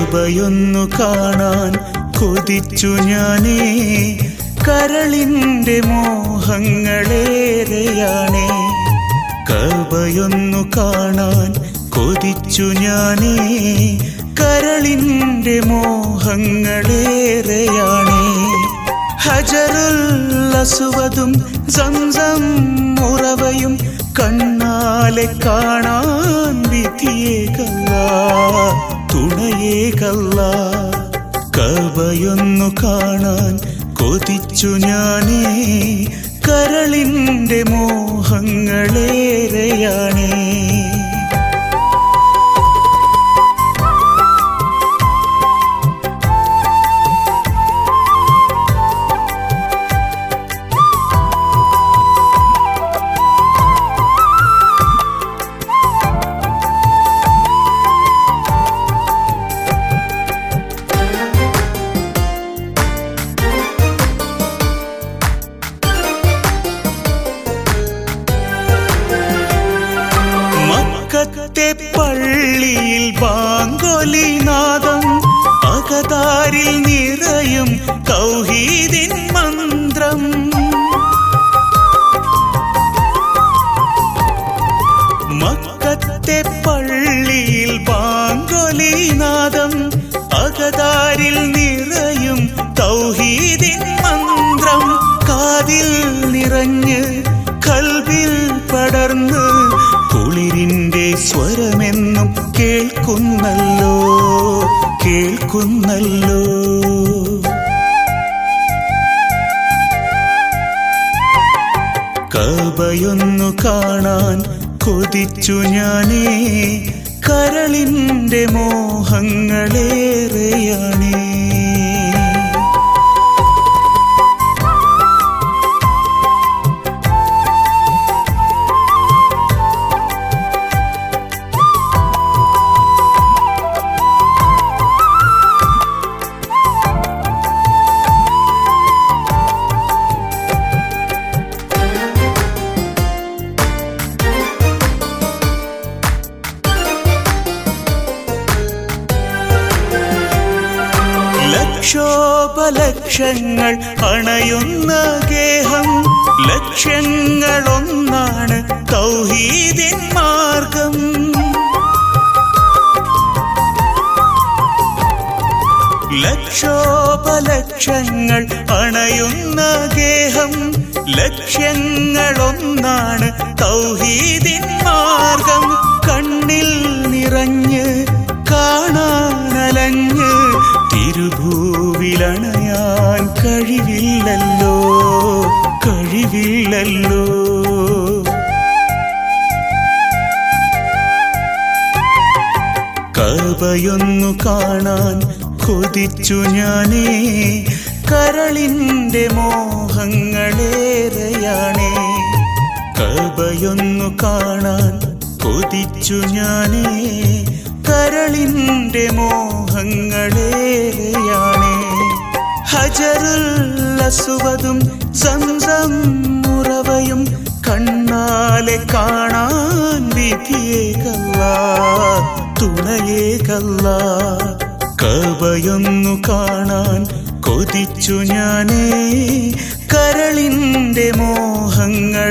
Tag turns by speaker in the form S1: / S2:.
S1: കബയൊന്നു കാണാൻ കൊതിച്ചു ഞാനേ കരളിന്റെ മോഹങ്ങളേറെയാണേ കബയൊന്നു കാണാൻ കൊതിച്ചു ഞാനേ കരളിന്റെ മോഹങ്ങളേറെയാണേ ഹജറുല്ലസുവതും സംസം ഉറവയും കണ്ണാലെ കാണാൻ വിധിയേകല്ല തുണയേകല്ല കബയൊന്നു കാണാൻ കൊതിച്ചു ഞാനേ കരളിന്റെ മോഹങ്ങളേറെയാണേ മക്കത്തെ പള്ളിയിൽ ബാങ്കൊലിനാദം അകതാരിൽ നിറയും തൗഹീദിൻ മന്ത്രം മക്കത്തെ പള്ളിയിൽ ബാങ്കൊലിനാദം അകതാരിൽ നിറയും തൗഹീദിൻ മന്ത്രം കാതിൽ നിറഞ്ഞ് കൽവിൽ പടർന്ന് കുളിരിന്റെ സ്വരമെന്നും കേൾക്കുന്നല്ലോ കേൾക്കുന്നല്ലോ കബയൊന്നു കാണാൻ കൊതിച്ചു ഞാനേ കരളിന്റെ മോഹങ്ങളേറെയാണേ ലക്ഷോപലക്ഷങ്ങൾ അണയുന്ന ഗേഹം ലക്ഷ്യങ്ങളൊന്നാണ് തൗഹീദിൻ മാർഗം ലക്ഷോപലക്ഷങ്ങൾ അണയുന്ന ഗേഹം ലക്ഷ്യങ്ങളൊന്നാണ് തൗഹീദിൻ മാർഗം കണ്ണിൽ നിറഞ്ഞ് കാണാനലഞ്ഞ് തിരുഭൂവിലണയാൻ കഴിവില്ലല്ലോ കഴിവില്ലല്ലോ കബയൊന്നു കാണാൻ കൊതിച്ചു ഞാനേ കരളിന്റെ മോഹങ്ങളേറെയാണേ കബയൊന്നു കാണാൻ കൊതിച്ചു ഞാനേ കരളിന്റെ മോഹങ്ങളേറെയാണേ ഹജറുല്ലസുവതും സംസം ഉറവയും കണ്ണാലെ കാണാൻ വിധിയേകല്ല തുണയേകല്ല കബയൊന്നു കാണാൻ കൊതിച്ചു ഞാനേ കരളിന്റെ മോഹങ്ങൾ